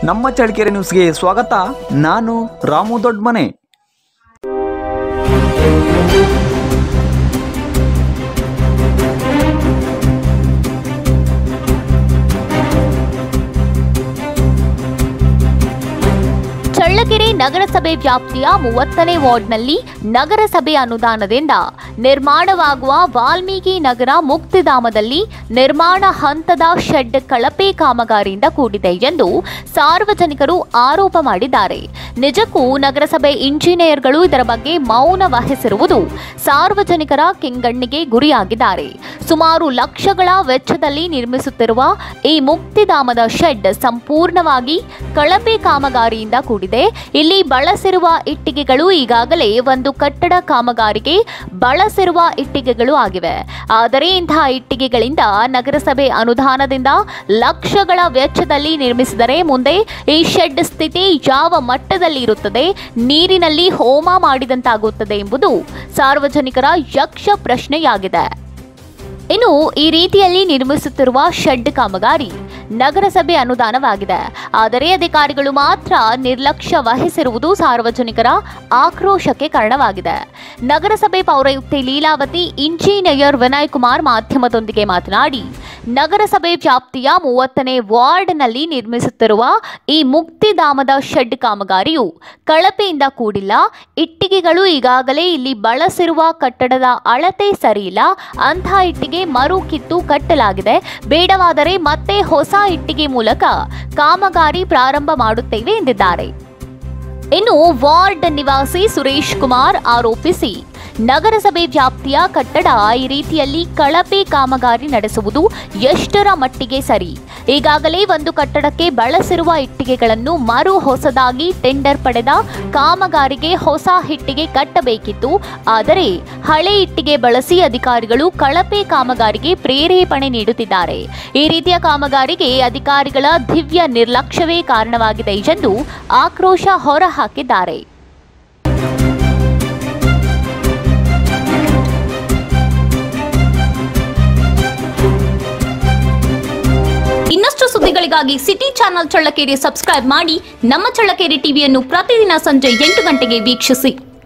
ನಮ್ಮ ಚಳ್ಳಕೆರೆ ನ್ಯೂಸ್ಗೆ ಸ್ವಾಗತ ನಾನು ರಾಮು ದೊಡ್ಮನೆ ಚಳ್ಳಕೆರೆ ನಗರಸಭೆ ವ್ಯಾಪ್ತಿಯ ಮೂವತ್ತನೇ ವಾರ್ಡ್ನಲ್ಲಿ ನಗರಸಭೆ ಅನುದಾನದಿಂದ ನಿರ್ಮಾಣವಾಗುವ ವಾಲ್ಮೀಕಿ ನಗರ ಮುಕ್ತಿಧಾಮದಲ್ಲಿ ನಿರ್ಮಾಣ ಹಂತದ ಶೆಡ್ ಕಳಪೆ ಕಾಮಗಾರಿಯಿಂದ ಕೂಡಿದೆ ಎಂದು ಸಾರ್ವಜನಿಕರು ಆರೋಪ ಮಾಡಿದ್ದಾರೆ ನಿಜಕ್ಕೂ ನಗರಸಭೆ ಇಂಜಿನಿಯರ್ಗಳು ಇದರ ಬಗ್ಗೆ ಮೌನ ವಹಿಸಿರುವುದು ಸಾರ್ವಜನಿಕರ ಕೆಂಗಣ್ಣಿಗೆ ಗುರಿಯಾಗಿದ್ದಾರೆ ಸುಮಾರು ಲಕ್ಷಗಳ ವೆಚ್ಚದಲ್ಲಿ ನಿರ್ಮಿಸುತ್ತಿರುವ ಈ ಮುಕ್ತಿಧಾಮದ ಶೆಡ್ ಸಂಪೂರ್ಣವಾಗಿ ಕಳಪೆ ಕಾಮಗಾರಿಯಿಂದ ಕೂಡಿದೆ ಇಲ್ಲಿ ಬಳಸಿರುವ ಇಟ್ಟಿಗೆಗಳು ಈಗಾಗಲೇ ಒಂದು ಕಟ್ಟಡ ಕಾಮಗಾರಿಗೆ ಬಳಸಿರುವ ಇಟ್ಟಿಗೆಗಳು ಆಗಿವೆ ಆದರೆ ಇಂತಹ ಇಟ್ಟಿಗೆಗಳಿಂದ ನಗರಸಭೆ ಅನುದಾನದಿಂದ ಲಕ್ಷಗಳ ವೆಚ್ಚದಲ್ಲಿ ನಿರ್ಮಿಸಿದರೆ ಮುಂದೆ ಈ ಶೆಡ್ ಸ್ಥಿತಿ ಯಾವ ಮಟ್ಟದಲ್ಲಿ ಇರುತ್ತದೆ ನೀರಿನಲ್ಲಿ ಹೋಮ ಮಾಡಿದಂತಾಗುತ್ತದೆ ಎಂಬುದು ಸಾರ್ವಜನಿಕರ ಯಕ್ಷ ಪ್ರಶ್ನೆಯಾಗಿದೆ ಇನ್ನು ಈ ರೀತಿಯಲ್ಲಿ ನಿರ್ಮಿಸುತ್ತಿರುವ ಶೆಡ್ ಕಾಮಗಾರಿ ನಗರಸಭೆ ಅನುದಾನವಾಗಿದೆ ಆದರೆ ಅಧಿಕಾರಿಗಳು ಮಾತ್ರ ನಿರ್ಲಕ್ಷ್ಯ ವಹಿಸಿರುವುದು ಸಾರ್ವಜನಿಕರ ಆಕ್ರೋಶಕ್ಕೆ ಕಾರಣವಾಗಿದೆ ನಗರಸಭೆ ಪೌರಾಯುಕ್ತೆ ಲೀಲಾವತಿ ಇಂಜಿನಿಯರ್ ವಿನಯ್ ಕುಮಾರ್ ಮಾಧ್ಯಮದೊಂದಿಗೆ ಮಾತನಾಡಿ ನಗರಸಭೆ ವ್ಯಾಪ್ತಿಯ ಮೂವತ್ತನೇ ವಾರ್ಡ್ನಲ್ಲಿ ನಿರ್ಮಿಸುತ್ತಿರುವ ಈ ಮುಕ್ತಿಧಾಮದ ಶೆಡ್ ಕಾಮಗಾರಿಯು ಕಳಪೆಯಿಂದ ಕೂಡಿಲ್ಲ ಇಟ್ಟಿಗೆಗಳು ಈಗಾಗಲೇ ಇಲ್ಲಿ ಬಳಸಿರುವ ಕಟ್ಟಡದ ಅಳತೆ ಸರಿಯಿಲ್ಲ ಅಂಥ ಇಟ್ಟಿಗೆ ಮರು ಕಿತ್ತು ಕಟ್ಟಲಾಗಿದೆ ಬೇಡವಾದರೆ ಮತ್ತೆ ಹೊಸ ಇಟ್ಟಿಗೆ ಮೂಲಕ ಕಾಮಗಾರಿ ಪ್ರಾರಂಭ ಮಾಡುತ್ತೇವೆ ಎಂದಿದ್ದಾರೆ ಇನ್ನು ವಾರ್ಡ್ ನಿವಾಸಿ ಸುರೇಶ್ ಕುಮಾರ್ ಆರೋಪಿಸಿ ನಗರಸಭೆ ವ್ಯಾಪ್ತಿಯ ಕಟ್ಟಡ ಈ ರೀತಿಯಲ್ಲಿ ಕಳಪೆ ಕಾಮಗಾರಿ ನಡೆಸುವುದು ಎಷ್ಟರ ಮಟ್ಟಿಗೆ ಸರಿ ಈಗಾಗಲೇ ಒಂದು ಕಟ್ಟಡಕ್ಕೆ ಬಳಸಿರುವ ಇಟ್ಟಿಗೆಗಳನ್ನು ಮರು ಹೊಸದಾಗಿ ಟೆಂಡರ್ ಪಡೆದ ಕಾಮಗಾರಿಗೆ ಹೊಸ ಇಟ್ಟಿಗೆ ಕಟ್ಟಬೇಕಿತ್ತು ಆದರೆ ಹಳೆ ಇಟ್ಟಿಗೆ ಬಳಸಿ ಅಧಿಕಾರಿಗಳು ಕಳಪೆ ಕಾಮಗಾರಿಗೆ ಪ್ರೇರೇಪಣೆ ನೀಡುತ್ತಿದ್ದಾರೆ ಈ ರೀತಿಯ ಕಾಮಗಾರಿಗೆ ಅಧಿಕಾರಿಗಳ ದಿವ್ಯ ನಿರ್ಲಕ್ಷ್ಯವೇ ಕಾರಣವಾಗಿದೆ ಎಂದು ಆಕ್ರೋಶ ಹೊರಹಾಕಿದ್ದಾರೆ ಇನ್ನಷ್ಟು ಸುದ್ದಿಗಳಿಗಾಗಿ ಸಿಟಿ ಚಾನೆಲ್ ಚಳ್ಳಕೆರೆ ಸಬ್ಸ್ಕ್ರೈಬ್ ಮಾಡಿ ನಮ್ಮ ಚಳ್ಳಕೆರೆ ಟಿವಿಯನ್ನು ಪ್ರತಿದಿನ ಸಂಜೆ ಎಂಟು ಗಂಟೆಗೆ ವೀಕ್ಷಿಸಿ